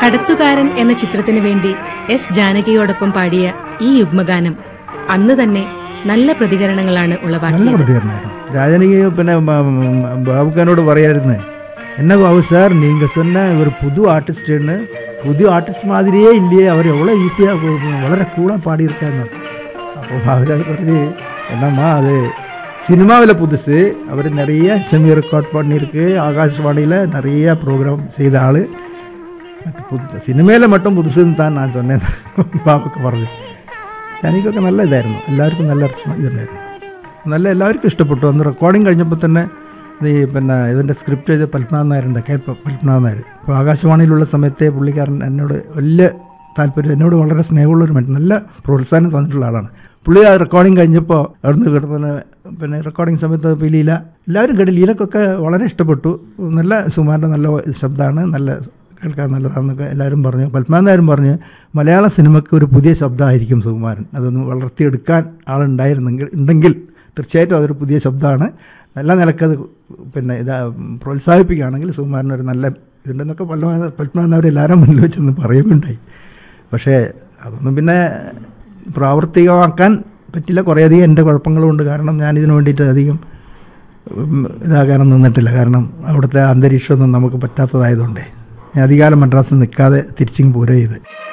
കടത്തുകാരൻ എന്ന ചിത്രത്തിനു വേണ്ടി എസ് ജാനകിയോടൊപ്പം പാടിയ ഈ യുഗ്മഗാനം അന്ന് തന്നെ നല്ല പ്രതികരണങ്ങളാണ് நல்ல ഉളവാക്കിയത് പ്രതികരണമായിരുന്നു രാജനിക്ക് പിന്നെ பாபுக்கானோட പറയായിരുന്നു என்ன பாபு சார் நீங்க சொன்ன ஒரு புது ஆர்டிஸ்ட்னு புது ஆர்டிஸ்ட் மாதிரியே இல்லையே அவர் எவ்வளோ ஈஸியாக വളരെ கூலாக பாடியிருக்காருன்னு அப்போ பாபுராஜ் പറഞ്ഞു என்னம்மா அது சினிமாவில் புதுசு அவர் நிறைய செமி ரெக்கார்ட் பண்ணியிருக்கு ஆகாஷ்வாணியில் நிறைய ப்ரோக்ராம் செய்த ஆள் പുതു സിനിമയിൽ മറ്റും പുതുസെന്ന് താൻ ഞാൻ சொன்னேன் ബാബൊക്കെ പറഞ്ഞു എനിക്കൊക്കെ നല്ല ഇതായിരുന്നു എല്ലാവർക്കും നല്ല ഇതുണ്ടായിരുന്നു നല്ല എല്ലാവർക്കും ഇഷ്ടപ്പെട്ടു അന്ന് റെക്കോർഡിങ് കഴിഞ്ഞപ്പോൾ തന്നെ ഈ പിന്നെ ഇതിൻ്റെ സ്ക്രിപ്റ്റ് ചെയ്ത പത്മനാഭൻ നായരുണ്ട് കെ പ- പത്മനാഭൻ നായർ അപ്പോൾ ആകാശവാണിയിലുള്ള സമയത്തെ പുള്ളിക്കാരൻ എന്നോട് വലിയ താല്പര്യം എന്നോട് വളരെ സ്നേഹമുള്ള ഒരു മനുഷ്യൻ നല്ല പ്രോത്സാഹനം തന്നിട്ടുള്ള ആളാണ് പുള്ളി ആ റെക്കോർഡിങ് കഴിഞ്ഞപ്പോൾ അവിടുന്ന് കിടക്കുന്ന പിന്നെ റെക്കോർഡിങ് സമയത്ത് ഇപ്പോൾ ലീല എല്ലാവരും കേട്ടു ലീലക്കൊക്കെ വളരെ ഇഷ്ടപ്പെട്ടു നല്ല സുമാറിൻ്റെ നല്ല ശബ്ദമാണ് നല്ല കേൾക്കാൻ നല്ലതാണെന്നൊക്കെ എല്ലാവരും പറഞ്ഞു പത്മനാഭൻ നായരും പറഞ്ഞു മലയാള സിനിമയ്ക്ക് ഒരു പുതിയ ശബ്ദമായിരിക്കും സുകുമാരൻ അതൊന്ന് വളർത്തിയെടുക്കാൻ ആളുണ്ടായിരുന്നെങ്കിൽ ഉണ്ടെങ്കിൽ തീർച്ചയായിട്ടും അതൊരു പുതിയ ശബ്ദമാണ് നല്ല നിലക്കത് പിന്നെ ഇതാ പ്രോത്സാഹിപ്പിക്കുകയാണെങ്കിൽ സുകുമാരൻ ഒരു നല്ല ഇതുണ്ടെന്നൊക്കെ പല പത്മനാഭൻ അവർ എല്ലാവരും മുന്നിൽ വെച്ചൊന്ന് പറയുകയുണ്ടായി പക്ഷേ അതൊന്നും പിന്നെ പ്രാവർത്തികമാക്കാൻ പറ്റില്ല കുറേയധികം എൻ്റെ കുഴപ്പങ്ങളുണ്ട് കാരണം ഞാൻ ഇതിനു വേണ്ടിയിട്ട് അധികം ഉം, ഇതാകാനും നിന്നിട്ടില്ല കാരണം അവിടുത്തെ അന്തരീക്ഷമൊന്നും നമുക്ക് പറ്റാത്തതായതുകൊണ്ടേ ഞാൻ അധികാലം മദ്രാസിൽ നിൽക്കാതെ തിരിച്ചിങ് പോരുക ചെയ്ത്